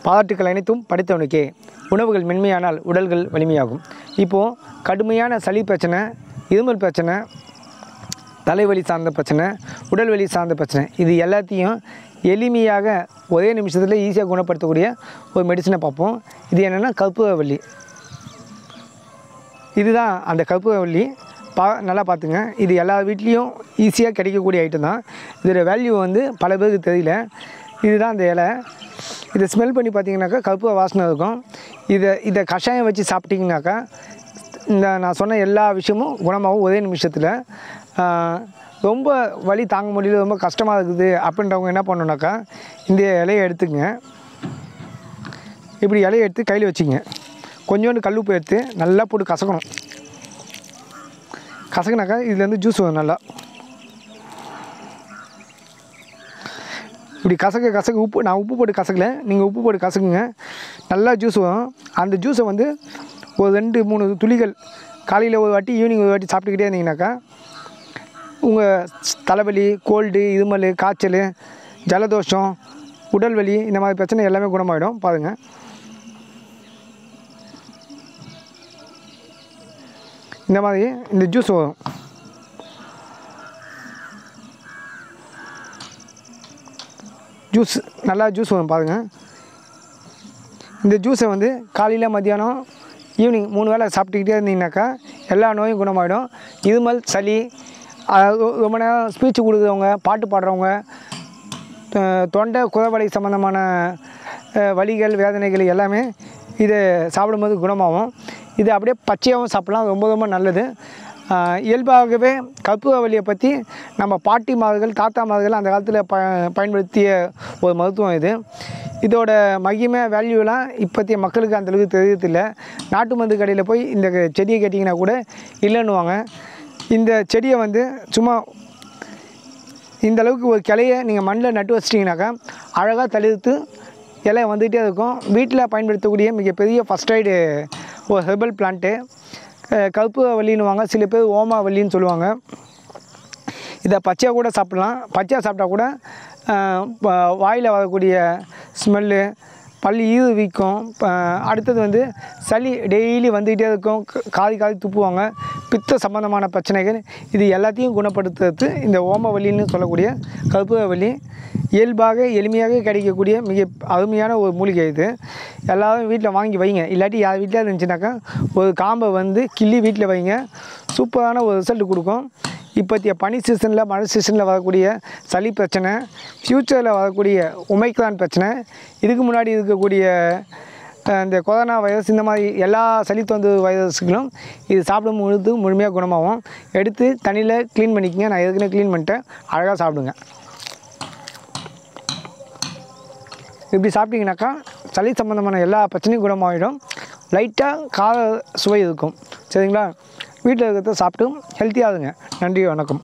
பாராட்டுக்கள் அனைத்தும் படித்தவனுக்கே உணவுகள் மென்மையானால் உடல்கள் வலிமையாகும் இப்போது கடுமையான சளி பிரச்சனை இருமல் பிரச்சனை தலைவலி சார்ந்த பிரச்சனை உடல் வலி சார்ந்த பிரச்சனை இது எல்லாத்தையும் எளிமையாக ஒரே நிமிஷத்தில் ஈஸியாக குணப்படுத்தக்கூடிய ஒரு மெடிசனை பார்ப்போம் இது என்னென்னா கற்பூரவள்ளி இதுதான் அந்த கற்பூரவள்ளி பா நல்லா பார்த்துங்க இது எல்லா வீட்லேயும் ஈஸியாக கிடைக்கக்கூடிய ஐட்டம் தான் இதோட வேல்யூ வந்து பல பேருக்கு தெரியல இதுதான் அந்த இலை இதை ஸ்மெல் பண்ணி பார்த்தீங்கன்னாக்கா கற்பூர வாசனை இருக்கும் இதை இதை கஷாயம் வச்சு சாப்பிட்டிங்கனாக்கா இந்த நான் சொன்ன எல்லா விஷயமும் குணமாகும் ஒரே நிமிஷத்தில் ரொம்ப வலி தாங்க முடியல ரொம்ப கஷ்டமாக இருக்குது அப்படின்றவங்க என்ன பண்ணணுனாக்கா இந்த இலையை எடுத்துங்க இப்படி இலையை எடுத்து கையில் வச்சுங்க கொஞ்சோண்டு கல் உப்பு எடுத்து நல்லா போட்டு கசக்கணும் கசக்கினாக்கா இதுலேருந்து ஜூஸ் வரும் நல்லா இப்படி கசக்க கசக்க உப்பு நான் உப்பு போட்டு கசக்கல நீங்கள் உப்பு போட்டு கசக்குங்க நல்லா ஜூஸ் வரும் அந்த ஜூஸை வந்து ஒரு ரெண்டு மூணு துளிகள் காலையில் ஒரு வாட்டி ஈவினிங் ஒரு வாட்டி சாப்பிட்டுக்கிட்டே இருந்தீங்கன்னாக்கா உங்கள் தலைவலி கோல்டு இருமல் காய்ச்சல் ஜலதோஷம் உடல் வலி இந்த மாதிரி பிரச்சனை எல்லாமே குணமாயிடும் பாருங்கள் இந்த மாதிரி இந்த ஜூஸ் வரும் ஜூஸ் நல்லா ஜூஸ் வரும் பாருங்கள் இந்த ஜூஸை வந்து காலையில் மத்தியானம் ஈவினிங் மூணு வேளை சாப்பிட்டுக்கிட்டே இருந்தீங்கன்னாக்கா எல்லா நோயும் குணமாயிடும் இருமல் சளி அஹ் ரொ- ரொம்ப நேரம் ஸ்பீச் கொடுக்குறவங்க பாட்டு பாடுறவங்க அஹ் தொண்டை குதவலை சம்மந்தமான அஹ், வலிகள் வேதனைகள் எல்லாமே இதை சாப்பிடும்போது குணமாகும் இது அப்படியே பச்சையாகவும் சாப்பிடலாம் ரொம்ப ரொம்ப நல்லது அஹ், இயல்பாகவே கற்பூரவல்லியை பற்றி நம்ம பாட்டிமார்கள் தாத்தாமார்கள் அந்த காலத்தில் ப பயன்படுத்திய ஒரு மருத்துவம் இது இதோட மகிமை வேல்யூலாம் இப்போத்திய மக்களுக்கு அந்தளவுக்கு தெரியறதில்ல நாட்டு மருந்து கடையில் போய் இந்த செடியை கேட்டிங்கன்னா கூட இல்லைன்னுவாங்க இந்த செடியை வந்து சும்மா இந்த அளவுக்கு ஒரு கிளையை நீங்கள் மண்ணில் நட்டு வச்சிட்டிங்கனாக்கா அழகாக தளிர்த்து இலை வந்துகிட்டே இருக்கும் வீட்டில் பயன்படுத்தக்கூடிய மிகப்பெரிய ஃபஸ்ட் எய்டு ஒரு ஹெர்பல் பிளான்ட்டு கற்பூரவல்லின்னுவாங்க சில பேர் ஓமாவல்லின்னு சொல்லுவாங்க இதை பச்சையாக கூட சாப்பிட்லாம் பச்சையாக சாப்பிட்டா கூட வாயில் வரக்கூடிய ஸ்மெல்லு பல் ஈறு வீக்கம் ப- அடுத்தது வந்து சளி டெய்லி வந்துக்கிட்டே இருக்கும் க- காதி காதி துப்புவாங்க பித்த சம்பந்தமான பிரச்சனைகள் இது எல்லாத்தையும் குணப்படுத்துறது இந்த ஓமவல்லின்னு சொல்லக்கூடிய கற்பூரவல்லி இயல்பாக எளிமையாக கிடைக்கக்கூடிய மிக அருமையான ஒரு மூலிகை இது எல்லாரும் வீட்டில் வாங்கி வைங்க இல்லாட்டி யார் வீட்டில் இருந்துச்சுனாக்கா ஒரு காம்பை வந்து கிள்ளி வீட்டில் வைங்க சூப்பரான ஒரு ரிசல்ட் கொடுக்கும் இப்போத்திய பனி சீசனில் மழை சீசனில் வரக்கூடிய சளி பிரச்சனை ஃப்யூச்சரில் வரக்கூடிய ஒமைக்ரான் பிரச்சனை இதுக்கு முன்னாடி இருக்கக்கூடிய அஹ், இந்த கொரோனா வைரஸ் இந்த மாதிரி எல்லா சளி தொந்து வைரஸுகளும் இது சாப்பிடும் பொழுது முழுமையாக குணமாகும் எடுத்து தண்ணியில் க்ளீன் பண்ணிக்கங்க நான் ஏற்கனவே க்ளீன் பண்ணிட்டேன் அழகாக சாப்பிடுங்க இப்படி சாப்பிட்டீங்கன்னாக்கா சளி சம்மந்தமான எல்லா பிரச்சனையும் குணமாகிடும் லைட்டாக கார சுவை இருக்கும் சரிங்களா வீட்டில் இருக்கிறத சாப்பிட்டு ஹெல்த்தியாக இருங்க நன்றி வணக்கம்